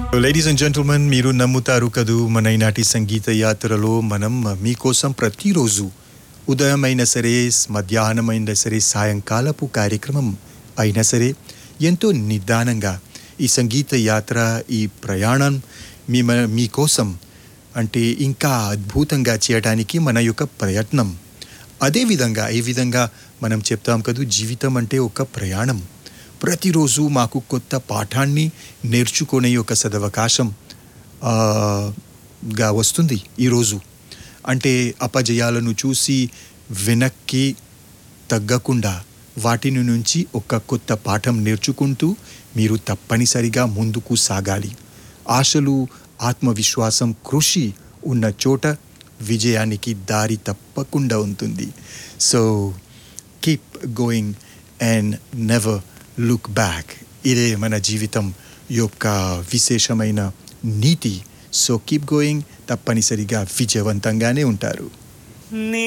ladies and gentlemen మీరు నమ్ముతారు కదూ మన ఈనాటి సంగీత యాత్రలో మనం మీకోసం ప్రతిరోజు ఉదయం అయినా సరే మధ్యాహ్నం అయినా సరే సాయంకాలపు కార్యక్రమం అయినా సరే ఎంతో నిదానంగా ఈ సంగీత యాత్ర ఈ ప్రయాణం మీ మీకోసం అంటే ఇంకా అద్భుతంగా చేయడానికి మన యొక్క ప్రయత్నం అదేవిధంగా ఈ విధంగా మనం చెప్తాం కదూ జీవితం అంటే ఒక ప్రయాణం ప్రతిరోజు మాకు కొత్త పాఠాన్ని నేర్చుకునే ఒక సదవకాశం ఆ, గా వస్తుంది ఈరోజు అంటే అపజయాలను చూసి వెనక్కి తగ్గకుండా వాటిని నుంచి ఒక కొత్త పాఠం నేర్చుకుంటూ మీరు తప్పనిసరిగా ముందుకు సాగాలి ఆశలు ఆత్మవిశ్వాసం కృషి ఉన్న చోట విజయానికి దారి తప్పకుండా ఉంటుంది so keep going and never look back ఇదే మన జీవితం యొక్క విశేషమైన నీతి సో కీప్ గోయింగ్ తప్పనిసరిగా విజయవంతంగానే ఉంటారు నీ